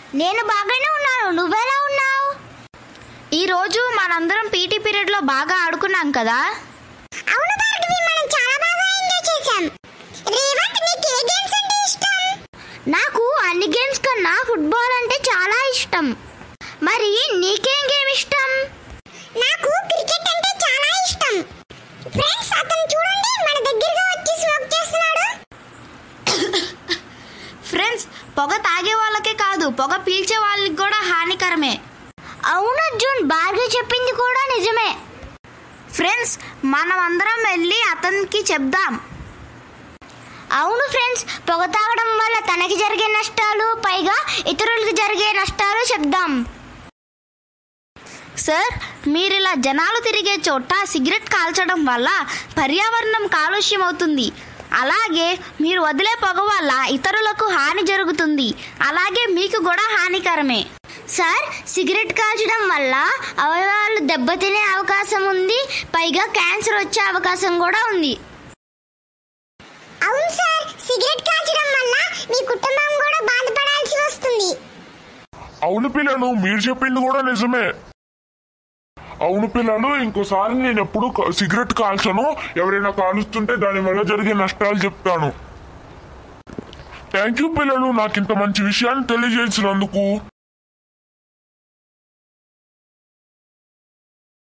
నేను బాగానే ఉన్నాను నువ్వెలా ఉన్నావు ఈరోజు మనందరం పీటీ పీరియడ్లో బాగా ఆడుకున్నాం కదా అవును భార్గవి మనం చాలా బాగా ఎంజాయ్ చేశాం రేవంత్ నీకు ఏ గేమ్స్ అంటే ఇష్టం నాకు అన్ని గేమ్స్ కన్నా ఫుట్బాల్ అంటే చాలా ఇష్టం మరి నీకేం గేమ్ ఇష్టం నాకు క్రికెట్ అంటే చాలా ఇష్టం ఫ్రెండ్స్ అతను చూడండి మన దగ్గరగా వచ్చి స్మోక్ చేస్తున్నాడు ఫ్రెండ్స్ పొగ తాగే వాళ్ళకే కాదు పొగ పీల్చే వాళ్ళకి కూడా హానికరమే అవును అర్జున్ భార్గవి చెప్పింది కూడా నిజమే ఫ్రెండ్స్ మనం అందరం వెళ్ళి అతనికి చెప్దాం అవును ఫ్రెండ్స్ పొగ తాగడం వల్ల తనకి జరిగే నష్టాలు పైగా ఇతరులకు జరిగే నష్టాలు చెప్దాం సార్ మీరు ఇలా జనాలు తిరిగే చోట సిగరెట్ కాల్చడం వల్ల పర్యావరణం కాలుష్యం అవుతుంది అలాగే మీరు వదిలే పొగ వల్ల ఇతరులకు హాని జరుగుతుంది అలాగే మీకు కూడా హానికరమే సార్ సిగరెట్ కాల్చడం వల్ల అవయవాలు దెబ్బతినే అవకాశం ఉంది పైగా క్యాన్సర్ వచ్చే అవకాశం కూడా ఉంది అవును సార్ సిగరెట్ కాల్చడం వల్ల మీ కుటుంబం కూడా బాధపడాల్సి వస్తుంది అవును పిల్లలు మీరు చెప్పింది కూడా నిజమే అవును పిల్లలు ఇంకోసారి నేను ఎప్పుడు క- సిగరెట్ కాల్చను ఎవరైనా కాలుస్తుంటే దాని వల్ల జరిగే నష్టాలు చెప్తాను థ్యాంక్ యూ పిల్లలు నాకు ఇంత మంచి విషయాన్ని తెలియజేసినందుకు